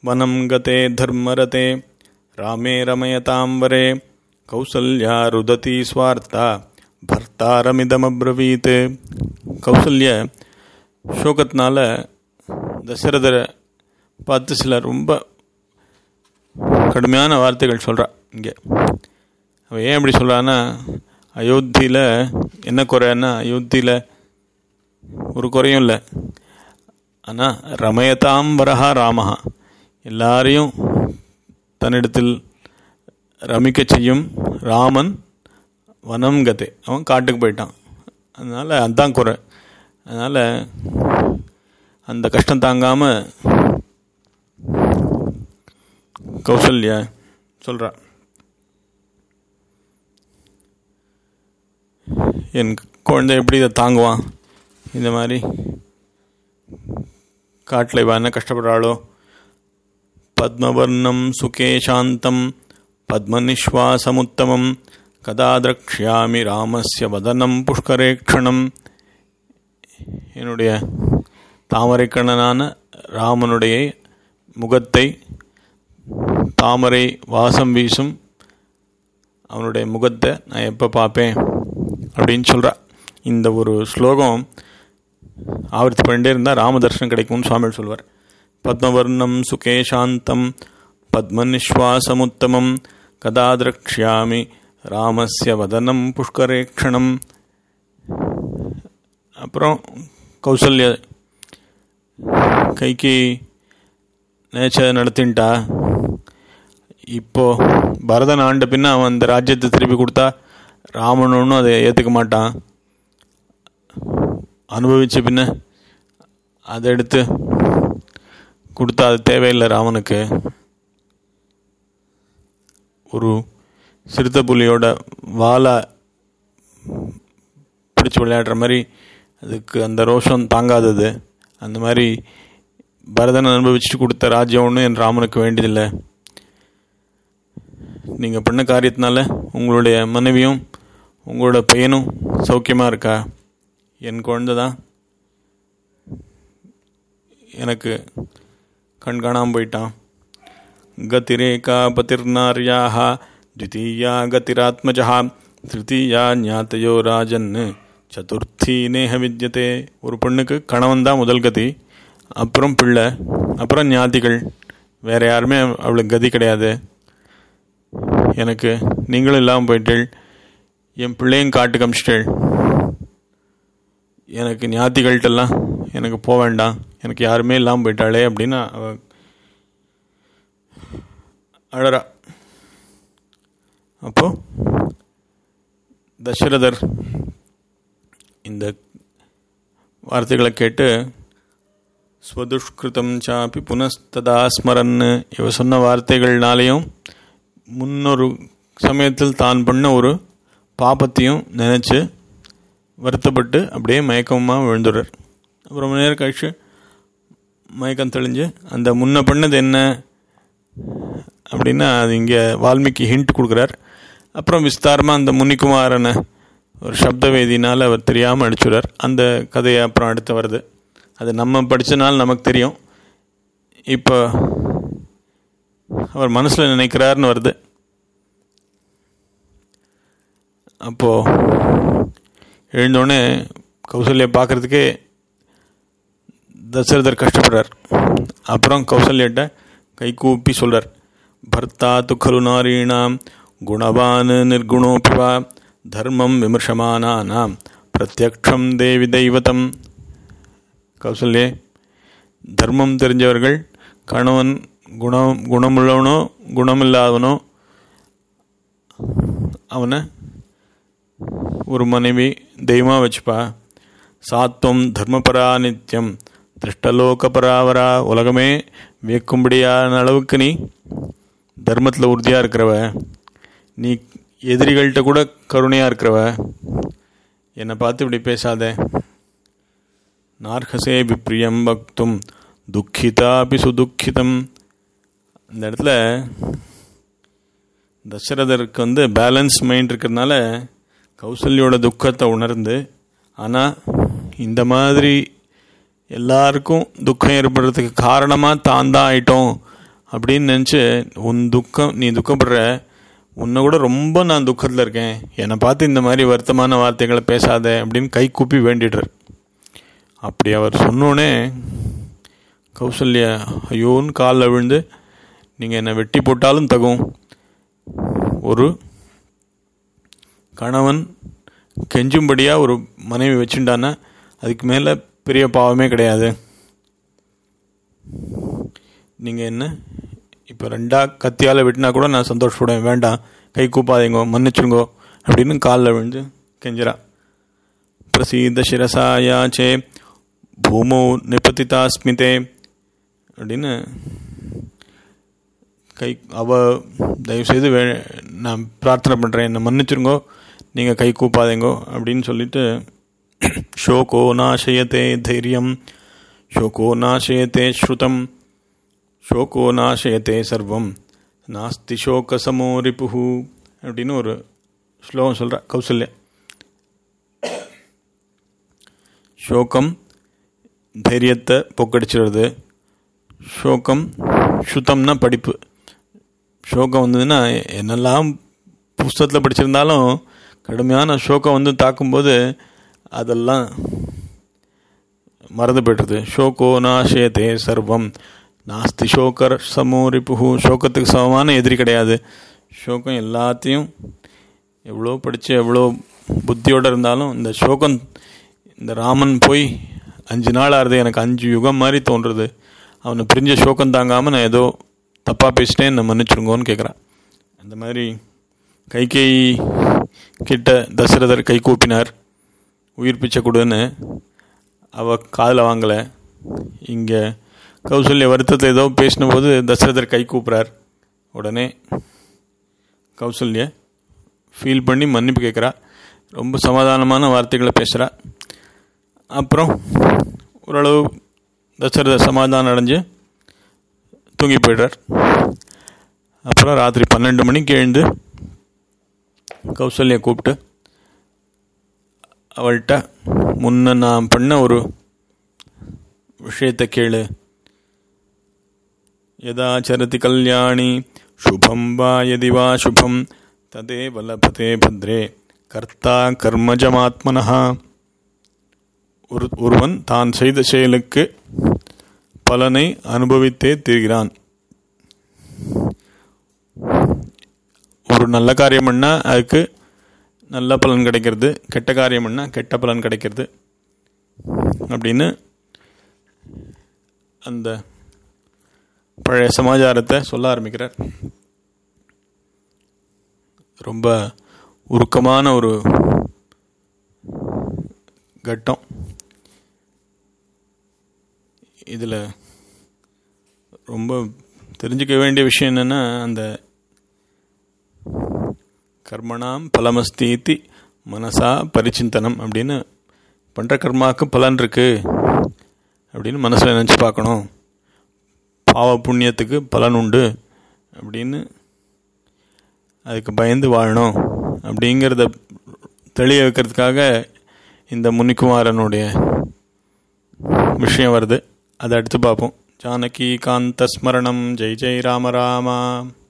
वनं गते धर्मरते रामे रमयतां वरे कौसल्या रुदती स्वार्था பர்த்தாரமிதமப்ரவீத் கௌசல்ய சோகத்தினால தசரதரை பார்த்து சில ரொம்ப கடுமையான வார்த்தைகள் சொல்கிறா இங்கே அவன் ஏன் இப்படி சொல்கிறான்னா அயோத்தியில் என்ன குறைன்னா அயோத்தியில் ஒரு குறையும் இல்லை ஆனால் ரமயதாம் வரஹா ராமஹா எல்லாரையும் தன்னிடத்தில் ரமிக்க செய்யும் ராமன் வனம் கதை அவன் காட்டுக்கு போயிட்டான் அதனால் அதுதான் குறை அதனால் அந்த கஷ்டம் தாங்காமல் கௌசல்யா சொல்கிறா என் குழந்தை எப்படி இதை தாங்குவான் இந்த மாதிரி காட்டில் இவன் என்ன கஷ்டப்படுறாளோ பத்மவர்ணம் சுகே சாந்தம் பத்மநிஸ்வாசமுத்தமம் கதா திரக்ஷாமி ராமஸ்ய வதனம் புஷ்கரேக்ஷணம் என்னுடைய தாமரைக்கண்ணனான ராமனுடைய முகத்தை தாமரை வாசம் வீசும் அவனுடைய முகத்தை நான் எப்போ பார்ப்பேன் அப்படின்னு சொல்கிறா இந்த ஒரு ஸ்லோகம் ஆவர்த்தி பண்ணிட்டே இருந்தால் ராமதர்ஷனம் கிடைக்கும்னு சுவாமி சொல்வார் பத்மவர்ணம் சுகே சாந்தம் பத்மநிஸ்வாசமுத்தமம் கதா திரக்ஷாமி ராமஸ்ய வதனம் புஷ்கரேக்ஷணம் அப்புறம் கௌசல்ய கைக்கு நேச்ச நடத்தின்ட்டா இப்போ பரதன் ஆண்ட பின்ன அவன் அந்த ராஜ்யத்தை திருப்பி கொடுத்தா ராமனும் அதை ஏற்றுக்க மாட்டான் அனுபவிச்ச பின்ன அதை எடுத்து கொடுத்தா அது தேவையில்லை ராமனுக்கு ஒரு சிறுத்தை புலியோட வாழை பிடிச்சி விளையாடுற மாதிரி அதுக்கு அந்த ரோஷம் தாங்காதது அந்த மாதிரி பரதன் அனுபவிச்சுட்டு கொடுத்த ராஜ்யம் ஒன்றும் என் ராமனுக்கு வேண்டியதில்லை நீங்கள் பண்ண காரியத்தினால உங்களுடைய மனைவியும் உங்களோட பையனும் சௌக்கியமாக இருக்கா என் குழந்தை தான் எனக்கு கண் காணாமல் போயிட்டான் கதிரேகா பதிர்நாரியாக द्वितीया गतिरात्मजः திருத்தீயா ஞாத்தையோ ராஜன் சதுர்த்தி நேக வித்யதே ஒரு பொண்ணுக்கு கணவன் தான் முதல் கதி அப்புறம் பிள்ளை அப்புறம் ஞாதிகள் வேற யாருமே அவளுக்கு கதி கிடையாது எனக்கு நீங்களும் இல்லாமல் போயிட்டீள் என் பிள்ளையும் காட்டு கமிச்சிட்டேள் எனக்கு ஞாத்திகள்கிட்டலாம் எனக்கு போக வேண்டாம் எனக்கு யாருமே இல்லாமல் போயிட்டாளே அப்படின்னு அவ அழறா அப்போ தசரதர் இந்த வார்த்தைகளை கேட்டு ஸ்வதுஷ்கிருதம் சாப்பி புனஸ்ததா ஸ்மரன் இவ சொன்ன வார்த்தைகள்னாலேயும் முன்னொரு சமயத்தில் தான் பண்ண ஒரு பாப்பத்தையும் நினச்சி வருத்தப்பட்டு அப்படியே மயக்கமாக விழுந்துடுறார் அப்புறம் ரொம்ப நேரம் கழிச்சு மயக்கம் தெளிஞ்சு அந்த முன்ன பண்ணது என்ன அப்படின்னா அது இங்கே வால்மீகி ஹிண்ட் கொடுக்குறார் அப்புறம் விஸ்தாரமாக அந்த முனிக்குமாரனை ஒரு சப்தவேதினால் அவர் தெரியாமல் அடிச்சுடுறார் அந்த கதையை அப்புறம் அடுத்து வருது அது நம்ம படித்தனால நமக்கு தெரியும் இப்போ அவர் மனசில் நினைக்கிறாருன்னு வருது அப்போது எழுந்தோடனே கௌசல்யா பார்க்குறதுக்கே தசரதர் கஷ்டப்படுறார் அப்புறம் கௌசல்யிட்ட கை கூப்பி சொல்கிறார் பர்த்தா து खलु நாரீணாம் குணவான் நிர்குணோபிவா தர்மம் விமர்சமானானாம் பிரத்யக்ஷம் தேவி தெய்வத்தம் கௌசல்யே தர்மம் தெரிஞ்சவர்கள் கணவன் குணம் குணமுள்ளவனோ குணமில்லாதவனோ அவனை ஒரு மனைவி தெய்வமாக வச்சுப்பா சாத்துவம் தர்மபரா நித்தியம் திருஷ்டலோகபராவரா உலகமே வியக்கும்படியான அளவுக்கு நீ தர்மத்தில் உறுதியாக இருக்கிறவ நீ எதிரிகள்கிட்ட கூட கருணையாக இருக்கிறவ என்னை பார்த்து இப்படி பேசாத நார்ஹசே விப்ரியம் பக்தும் துக்கிதாபி சுதுக்கிதம் இந்த இடத்துல தசரதருக்கு வந்து பேலன்ஸ் மைண்ட் இருக்கிறதுனால கௌசல்யோட துக்கத்தை உணர்ந்து ஆனால் இந்த மாதிரி எல்லாருக்கும் துக்கம் ஏற்படுறதுக்கு காரணமாக தான் தான் ஆயிட்டோம் அப்படின்னு நினச்சி உன் துக்கம் நீ துக்கப்படுற உன்னை கூட ரொம்ப நான் துக்கத்தில் இருக்கேன் என்னை பார்த்து இந்த மாதிரி வருத்தமான வார்த்தைகளை பேசாத அப்படின்னு கை கூப்பி வேண்டிடுறார் அப்படி அவர் சொன்னோடனே கௌசல்யா ஐயோன்னு காலில் விழுந்து நீங்கள் என்னை வெட்டி போட்டாலும் தகும் ஒரு கணவன் கெஞ்சும்படியாக ஒரு மனைவி வச்சுட்டான்னா அதுக்கு மேலே பெரிய பாவமே கிடையாது நீங்கள் என்ன இப்போ ரெண்டாக கத்தியால் வெட்டினா கூட நான் சந்தோஷப்படுவேன் வேண்டாம் கை கூப்பாதீங்கோ மன்னிச்சுங்கோ அப்படின்னு காலில் விழுந்து கெஞ்சிரா பிரசீத சிரசாயாச்சே பூமோ நிபதிதாஸ்மிதே அப்படின்னு கை அவ தயவுசெய்து வே நான் பிரார்த்தனை பண்ணுறேன் என்னை மன்னிச்சிருங்கோ நீங்கள் கை கூப்பாதீங்கோ அப்படின்னு சொல்லிட்டு ஷோகோ நாசயத்தே தைரியம் ஷோகோ நாசயத்தே ஸ்ருதம் ஷோகோ நாசயத்தே சர்வம் நாஸ்தி சோக சமோ ரிப்புஹு அப்படின்னு ஒரு ஸ்லோகம் சொல்கிறா கௌசல்யா ஷோகம் தைரியத்தை பொக்கடிச்சிடுறது ஷோகம் சுத்தம்னா படிப்பு ஷோகம் வந்ததுன்னா என்னெல்லாம் புஸ்தகத்தில் படிச்சிருந்தாலும் கடுமையான ஷோகம் வந்து தாக்கும்போது அதெல்லாம் மறந்து போய்டுறது ஷோகோ நாஷயத்தே சர்வம் நாஸ்தி ஷோக்கர் சமோரிப்புஹு ஷோகத்துக்கு சமமான எதிரி கிடையாது ஷோகம் எல்லாத்தையும் எவ்வளோ படித்து எவ்வளோ புத்தியோடு இருந்தாலும் இந்த ஷோகம் இந்த ராமன் போய் அஞ்சு நாள் ஆறுது எனக்கு அஞ்சு யுகம் மாதிரி தோன்றுறது அவனை பிரிஞ்ச ஷோக்கம் தாங்காமல் நான் ஏதோ தப்பாக பேசிட்டேன் என்னை மன்னிச்சிருங்கோன்னு கேட்குறான் அந்த மாதிரி கைகை கிட்ட தசரதர் கை கூப்பினார் உயிர் பிச்சை கொடுன்னு அவ காதில் வாங்கலை இங்கே கௌசல்ய வருத்தத்தில் ஏதோ பேசின போது தசரதர் கை கூப்பிட்றார் உடனே கௌசல்ய ஃபீல் பண்ணி மன்னிப்பு கேட்குறா ரொம்ப சமாதானமான வார்த்தைகளை பேசுகிறா அப்புறம் ஓரளவு தசரதர் சமாதானம் அடைஞ்சு தூங்கி போய்டுறார் அப்புறம் ராத்திரி பன்னெண்டு மணிக்கு எழுந்து கௌசல்யா கூப்பிட்டு அவள்கிட்ட முன்ன நான் பண்ண ஒரு விஷயத்தை கேளு யதாச்சரதி கல்யாணி சுபம் வா யதி வா சுபம் ததேவ லபதே பத்ரே கர்த்தா கர்மஜமாத்மனஹா ஒரு ஒருவன் தான் செய்த செயலுக்கு பலனை அனுபவித்தே தீர்கிறான் ஒரு நல்ல காரியம் பண்ணால் அதுக்கு நல்ல பலன் கிடைக்கிறது கெட்ட காரியம் பண்ணால் கெட்ட பலன் கிடைக்கிறது அப்படின்னு அந்த பழைய சமாச்சாரத்தை சொல்ல ஆரம்பிக்கிறார் ரொம்ப உருக்கமான ஒரு கட்டம் இதில் ரொம்ப தெரிஞ்சுக்க வேண்டிய விஷயம் என்னென்னா அந்த கர்மணாம் பலமஸ்தீத்தி மனசா பரிச்சிந்தனம் அப்படின்னு பண்ணுற கர்மாவுக்கு பலன் இருக்கு அப்படின்னு மனசில் நினச்சி பார்க்கணும் பாவ புண்ணியத்துக்கு பலன் உண்டு அப்படின்னு அதுக்கு பயந்து வாழணும் அப்படிங்கிறத தெளிய வைக்கிறதுக்காக இந்த முனிக்குமாரனுடைய விஷயம் வருது அதை அடுத்து பார்ப்போம் ஜானகி காந்த ஸ்மரணம் ஜெய் ஜெய் ராம ராமா